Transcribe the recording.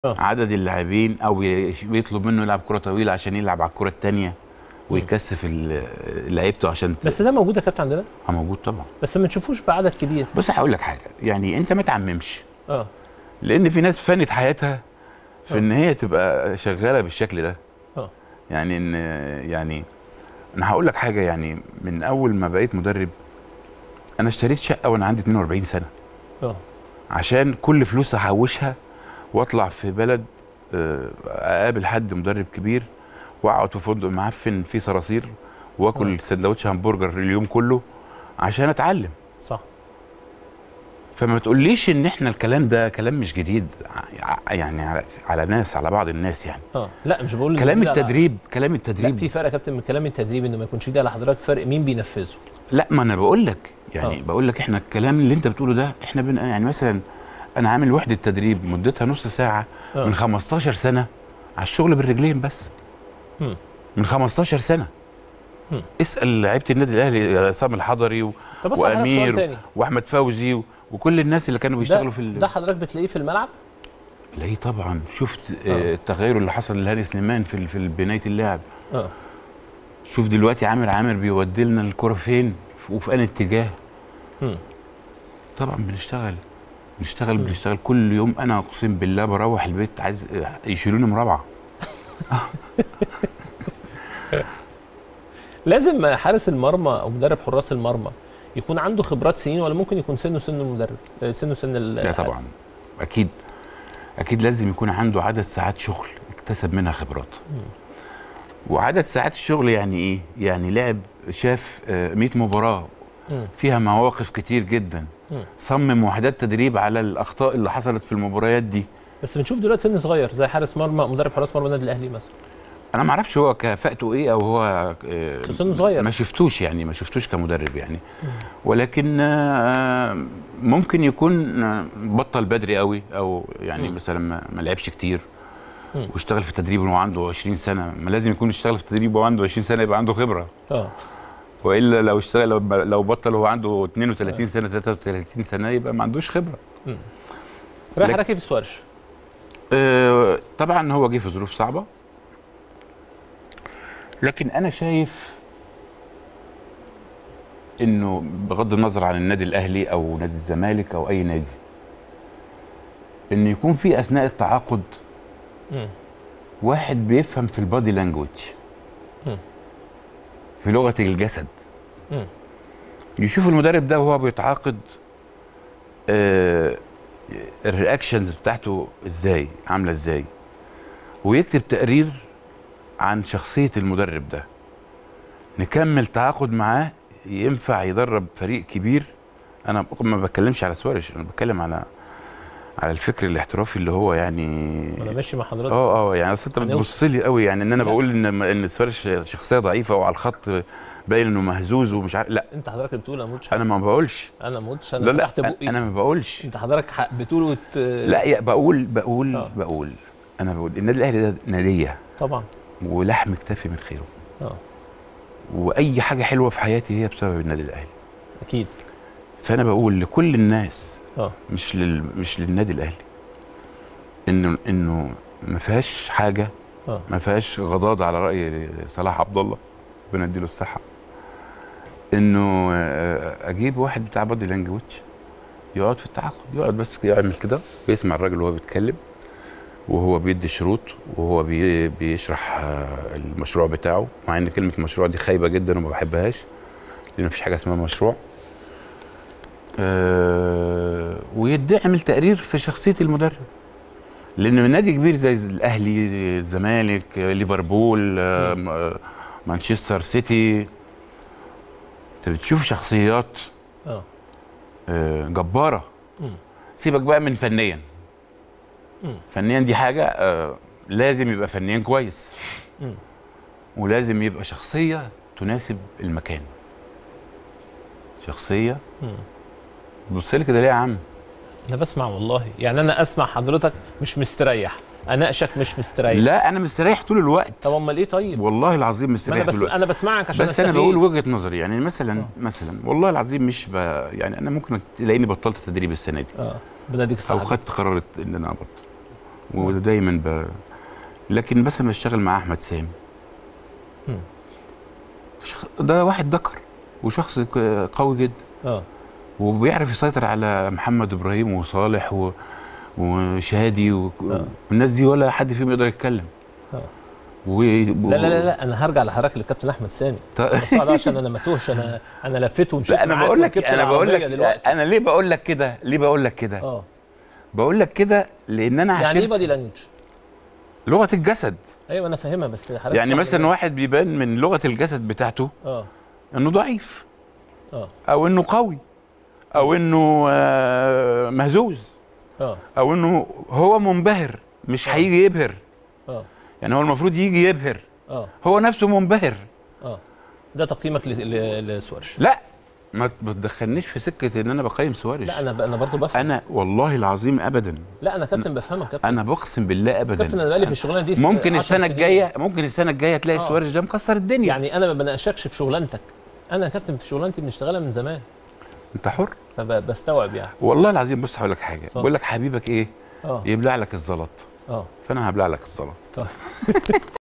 آه. عدد اللاعبين او ي- بيطلب منه يلعب كره طويله عشان يلعب على الكره الثانيه ويكثف ال- لعيبته عشان ت- بس ده موجود يا كابتن عندنا آه، موجود طبعا بس ما نشوفوش بعدد كبير بص هقول لك حاجه يعني انت ما تعممش اه لان في ناس فانت حياتها في آه. ان هي تبقى شغاله بالشكل ده اه يعني ان يعني انا هقول لك حاجه يعني من اول ما بقيت مدرب انا اشتريت شقه وانا عندي 42 سنه اه عشان كل فلوس احوشها واطلع في بلد آه، اقابل حد مدرب كبير واقعد في فندق معفن فيه صراصير واكل سندوتش همبرجر اليوم كله عشان اتعلم صح فما تقوليش ان احنا الكلام ده كلام مش جديد ع- يعني على, على ناس على بعض الناس يعني اه لا مش بقول إن كلام ده على- التدريب كلام لا التدريب في فرق يا كابتن من كلام التدريب انه ما يكونش ده على حضرتك فرق مين بينفذه لا ما انا بقول لك يعني آه. بقول لك احنا الكلام اللي انت بتقوله ده احنا بن يعني مثلا انا عامل وحده تدريب مدتها نص ساعه آه. من 15 سنه على الشغل بالرجلين بس مم. من 15 سنه مم. اسال لعيبه النادي الاهلي عصام الحضري و... طب بس على سؤال وامير تاني واحمد فوزي و... وكل الناس اللي كانوا بيشتغلوا ده, في ال... ده حضرتك بتلاقيه في الملعب لا طبعا شفت آه. آه. التغير اللي حصل لهاني سليمان في ال- في بنايه اللعب اه شوف دلوقتي عامر عامر بيودي لنا الكره فين وفي انهي اتجاه مم. طبعا بنشتغل بنشتغل بنشتغل كل يوم انا اقسم بالله بروح البيت عايز يشيلوني مرابعه لازم حارس المرمى او مدرب حراس المرمى يكون عنده خبرات سنين ولا ممكن يكون سنه سن المدرب آه، سنه سن ال- لا طبعا اكيد اكيد لازم يكون عنده عدد ساعات شغل اكتسب منها خبرات وعدد ساعات الشغل يعني ايه يعني لعب شاف آه، 100 مباراه مم. فيها مواقف كتير جدا مم. صمم وحدات تدريب على الاخطاء اللي حصلت في المباريات دي بس بنشوف دلوقتي سن صغير زي حارس مرمى مدرب حراس مرمى النادي الاهلي مثلا انا ما اعرفش هو كفاءته ايه او هو آه، بس سنه صغير. ما شفتوش يعني ما شفتوش كمدرب يعني ولكن آه، ممكن يكون آه، بطل بدري قوي او يعني مم. مثلا ما ما لعبش كتير مم. واشتغل في التدريب وهو عنده 20 سنه ما لازم يكون اشتغل في التدريب وهو عنده 20 سنه يبقى عنده خبره اه والا لو اشتغل لو, لو بطل وهو عنده 32 سنه 33 سنه يبقى ما عندوش خبره رايح لك- راكب في السوارش آه، طبعا هو جه في ظروف صعبه لكن انا شايف انه بغض النظر عن النادي الاهلي او نادي الزمالك او اي نادي ان يكون في اثناء التعاقد مم. واحد بيفهم في البادي لانجوج مم. في لغه الجسد مم. يشوف المدرب ده وهو بيتعاقد آه الرياكشنز بتاعته ازاي عامله ازاي ويكتب تقرير عن شخصيه المدرب ده نكمل تعاقد معاه ينفع يدرب فريق كبير انا ما بتكلمش على سوارش انا بتكلم على على الفكر الاحترافي اللي هو يعني انا ماشي مع حضرتك اه اه يعني اصل انت هنوصل. بتبص لي قوي يعني ان انا لا. بقول ان ان سوارش شخصيه ضعيفه وعلى الخط باين انه مهزوز ومش عارف لا انت حضرتك اللي بتقول انا ما قلتش انا ما بقولش انا ما قلتش انا لا لا فتحت بقي انا ما بقولش انت حضرتك حق بتقول وت... لا يا بقول بقول آه. بقول انا بقول النادي الاهلي ده ناديه طبعا ولحم اكتفي من خيره اه واي حاجه حلوه في حياتي هي بسبب النادي الاهلي اكيد فانا بقول لكل الناس اه مش لل... مش للنادي الاهلي انه انه ما فيهاش حاجه اه ما فيهاش غضاضه على راي صلاح عبد الله ربنا يديله الصحه انه آه، اجيب واحد بتاع بادي لانجوج يقعد في التعاقد يقعد بس يعمل كده ويسمع الراجل وهو بيتكلم وهو بيدي شروط وهو بي بيشرح آه، المشروع بتاعه مع ان كلمه المشروع دي خايبه جدا وما بحبهاش لان مفيش حاجه اسمها مشروع آه ويعمل تقرير في شخصيه المدرب لان نادي كبير زي الاهلي الزمالك آه، ليفربول آه، م- آه، مانشستر سيتي انت بتشوف شخصيات اه آه، جباره مم. سيبك بقى من فنيا مم. فنيا دي حاجه آه، لازم يبقى فنيا كويس مم. ولازم يبقى شخصيه تناسب المكان شخصيه مم. بص لي كده ليه يا عم انا بسمع والله يعني انا اسمع حضرتك مش مستريح اناقشك مش مستريح لا انا مستريح طول الوقت طب امال ايه طيب والله العظيم ما مستريح انا طول بس الوقت انا بسمعك عشان بس انا أستفيد. بقول وجهه نظري يعني مثلا آه. مثلا والله العظيم مش ب... يعني انا ممكن تلاقيني بطلت تدريب السنه دي اه بدنا اديك او الصحه خدت قرار ان انا ابطل ودايما ب... لكن مثلا بشتغل مع احمد سامي مم. شخ... ده واحد ذكر وشخص ك- قوي جدا اه وبيعرف يسيطر على محمد ابراهيم وصالح و... وشادي و... آه. والناس دي ولا حد فيهم يقدر يتكلم آه. و... لا لا لا لا انا هرجع لحضرتك للكابتن احمد سامي ط... بس ده عشان انا ما توهش انا انا لفيت ومشيت لا انا معاك بقول لك وركبت انا بقول لك العربية دلوقتي انا ليه بقول لك كده ليه بقول لك كده اه بقول لك كده لان انا يعني ايه عشان بادي لانجوج لغه الجسد ايوه انا فاهمها بس حضرتك يعني اشرح لي مثلا بقى. واحد بيبان من لغه الجسد بتاعته اه انه ضعيف اه او انه قوي او انه آه، مهزوز اه او انه هو منبهر مش هيجي يبهر اه يعني هو المفروض يجي يبهر اه هو نفسه منبهر اه ده تقييمك ل- ل- لسوارش لا ما ت- ما تدخلنيش في سكه ان انا بقيم سوارش لا انا ب- انا برضه بفهم انا والله العظيم ابدا لا انا كابتن بفهمك كابتن انا بقسم بالله كابتن ابدا انا بقالي في الشغلانه دي ممكن 10 السنه سنين. الجايه ممكن السنه الجايه تلاقي آه. سوارش ده مكسر الدنيا يعني انا ما بناقشكش في شغلانتك انا كابتن في شغلانتي بنشتغلها من زمان انت حر فبستوعب يعني والله العظيم بص هقول لك حاجه اتفضل. بقول لك حبيبك ايه اه يبلع لك الزلط اه فانا هبلع لك الزلط طيب